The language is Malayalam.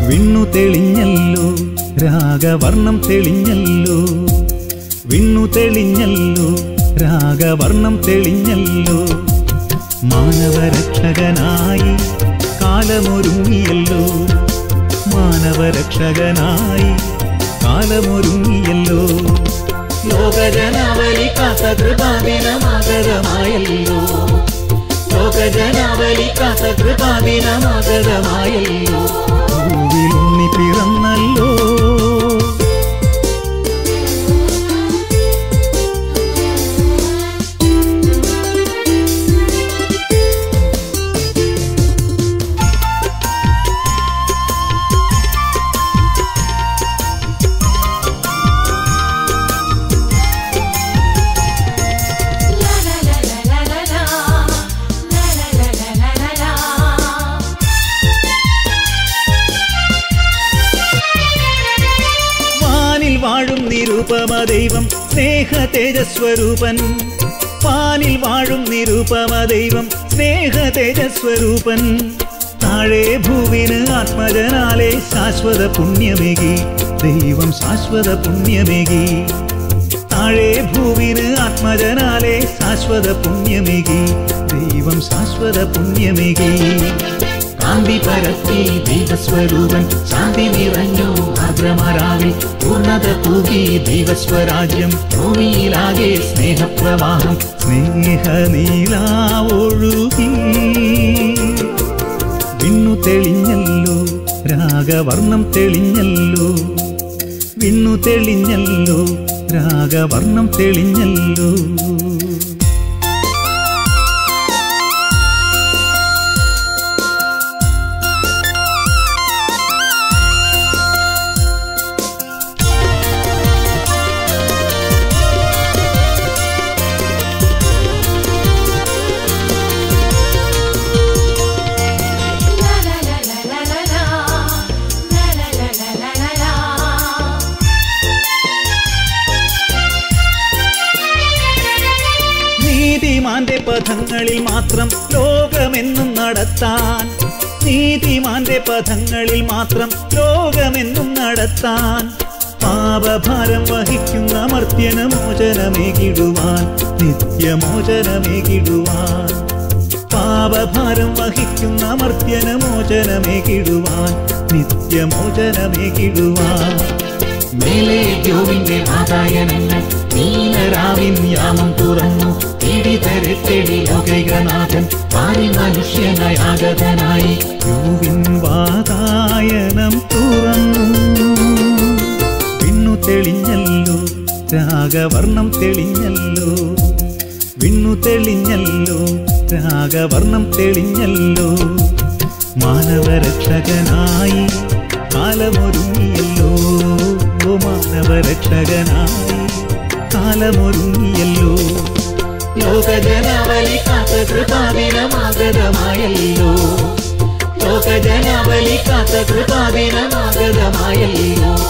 വിണ്ണു തെളിഞ്ഞല്ലോ രാഗവർണം തെളിഞ്ഞല്ലോ വിണ്ണു തെളിഞ്ഞല്ലോ രാഗവർണം തെളിഞ്ഞല്ലോ മാനവരക്ഷകനായി കാലമൊരുങ്ങിയല്ലോ മാനവരക്ഷകനായി കാലമൊരുങ്ങിയല്ലോ ലോകജനാവലി കാത്ത കൃപാദിനമാകരമായല്ലോ ലോകജനാവലി കാത്ത കൃപാദിനമാകരമായല്ലോ ഭൂവിലുണ്ണി പിറന്നല്ലോ വാനിൽ വാഴും നിരൂപമ ദൈവം സ്നേഹ തേജസ്വരൂപൻ വാനിൽ വാഴും നിരൂപമ ദൈവം സ്നേഹ തേജസ്വരൂപൻ താഴെ ഭൂവിന് ആത്മജനാലെ ശാശ്വത പുണ്യമേകി ദൈവം ശാശ്വത പുണ്യമേകി താഴെ ഭൂവിന് ആത്മജനാലെ ശാശ്വത പുണ്യമേകി ദൈവം ശാശ്വത പുണ്യമേകി കാന്തി പരത്തി ദൈവസ്വരൂപൻ ശാന്തി നിറഞ്ഞു ആഗ്രമരാവിൽ പൂർണ്ണത തൂകി ദൈവസ്വരാജ്യം ഭൂമിയിലാകെ സ്നേഹപ്രവാഹം സ്നേഹനീലാവൊഴുകി വിണ്ണു തെളിഞ്ഞല്ലോ രാഗവർണം തെളിഞ്ഞല്ലോ വിണ്ണു തെളിഞ്ഞല്ലോ രാഗവർണം തെളിഞ്ഞല്ലോ നീതിമാന്റെ പഥങ്ങളിൽ മാത്രം ലോകമെന്നും നടത്താൻ നീതിമാന്റെ പഥങ്ങളിൽ മാത്രം ലോകമെന്നും നടത്താൻ പാപഭാരം വഹിക്കുന്ന മർത്യന് മോചനമേകിടുവാൻ നിത്യമോചനമേകിടുവാൻ പാപഭാരം വഹിക്കുന്ന മർത്യന് മോചനമേകിടുവാൻ നിത്യമോചനമേകിടുവാൻ മേലെ ദ്യോവിന്റെ ആദായനങ്ങൾ നീലരാവിൻ യാമം തുറന്നു തേടി തരത്തെടി ലോകൈകനാഥൻ പാരി മനുഷ്യനായി ആഗതനായി യോവിൻ വാതായനം തുറന്നു വിണ്ണു തെളിഞ്ഞല്ലോ രാഗവർണം തെളിഞ്ഞല്ലോ വിണ്ണു തെളിഞ്ഞല്ലോ രാഗവർണം തെളിഞ്ഞല്ലോ മാനവരക്ഷകനായി കാലമൊരുങ്ങിയല്ലോ മാനവരക്ഷകനായി കാലമൊരുങ്ങിയല്ലോ ലോകജനാവലി കാത്ത കൃപാദിനമാഗതമായല്ലോ ലോകജനാവലി കാത്ത കൃപാദിനമാഗതമായല്ലോ